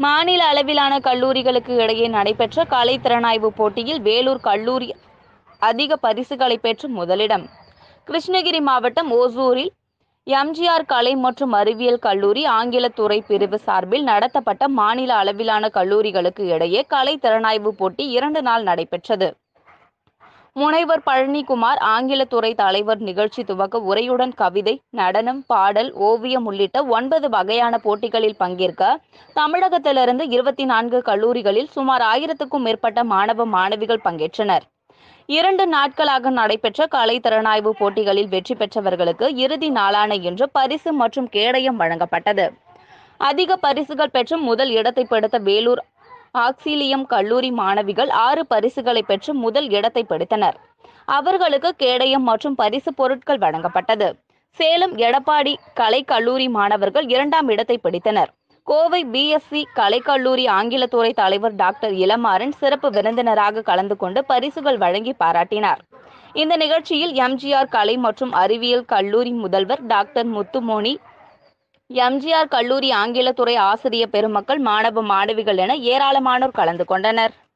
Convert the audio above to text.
மாநில அளவிலான கல்லூரிகளுக்கு இடையே நடைபெற்ற கலை திறனாய்வு போட்டியில் வேலூர் கல்லூரி அதிக பரிசுகளை பெற்று முதலிடம் கிருஷ்ணகிரி மாவட்டம் ஓசூரில் எம்ஜிஆர் கலை மற்றும் அறிவியல் கல்லூரி ஆங்கிலத்துறை பிரிவு சார்பில் நடத்தப்பட்ட மாநில அளவிலான கல்லூரிகளுக்கு இடையே கலை திறனாய்வு போட்டி இரண்டு நாள் நடைபெற்றது முனைவர் பழனிக்குமார் ஆங்கிலத்துறை தலைவர் நிகழ்ச்சி துவக்க உரையுடன் கவிதை நடனம் பாடல் ஓவியம் உள்ளிட்ட ஒன்பது வகையான போட்டிகளில் பங்கேற்க தமிழகத்திலிருந்து இருபத்தி நான்கு கல்லூரிகளில் சுமார் ஆயிரத்துக்கும் மேற்பட்ட மாணவ மாணவிகள் பங்கேற்றனர் இரண்டு நாட்களாக நடைபெற்ற கலை திறனாய்வு போட்டிகளில் வெற்றி பெற்றவர்களுக்கு இறுதி நாளான இன்று பரிசு மற்றும் கேடயம் வழங்கப்பட்டது அதிக பரிசுகள் பெற்று முதல் இடத்தை பிடித்த வேலூர் ஆக்சிலியம் கல்லூரி மாணவிகள் ஆறு பரிசுகளை பெற்று முதல் இடத்தை பிடித்தனர் அவர்களுக்கு கேடயம் மற்றும் பரிசு பொருட்கள் வழங்கப்பட்டது சேலம் எடப்பாடி கலை கல்லூரி மாணவர்கள் இரண்டாம் இடத்தை பிடித்தனர் கோவை பிஎஸ்சி கலைக்கல்லூரி ஆங்கிலத்துறை தலைவர் டாக்டர் இளமாறன் சிறப்பு விருந்தினராக கலந்து கொண்டு பரிசுகள் வழங்கி பாராட்டினார் இந்த நிகழ்ச்சியில் எம்ஜிஆர் கலை மற்றும் அறிவியல் கல்லூரி முதல்வர் டாக்டர் முத்துமோனி எம்ஜிஆர் கல்லூரி ஆங்கிலத்துறை ஆசிரிய பெருமக்கள் மாணவ மாணவிகள் என ஏராளமானோர் கலந்து கொண்டனர்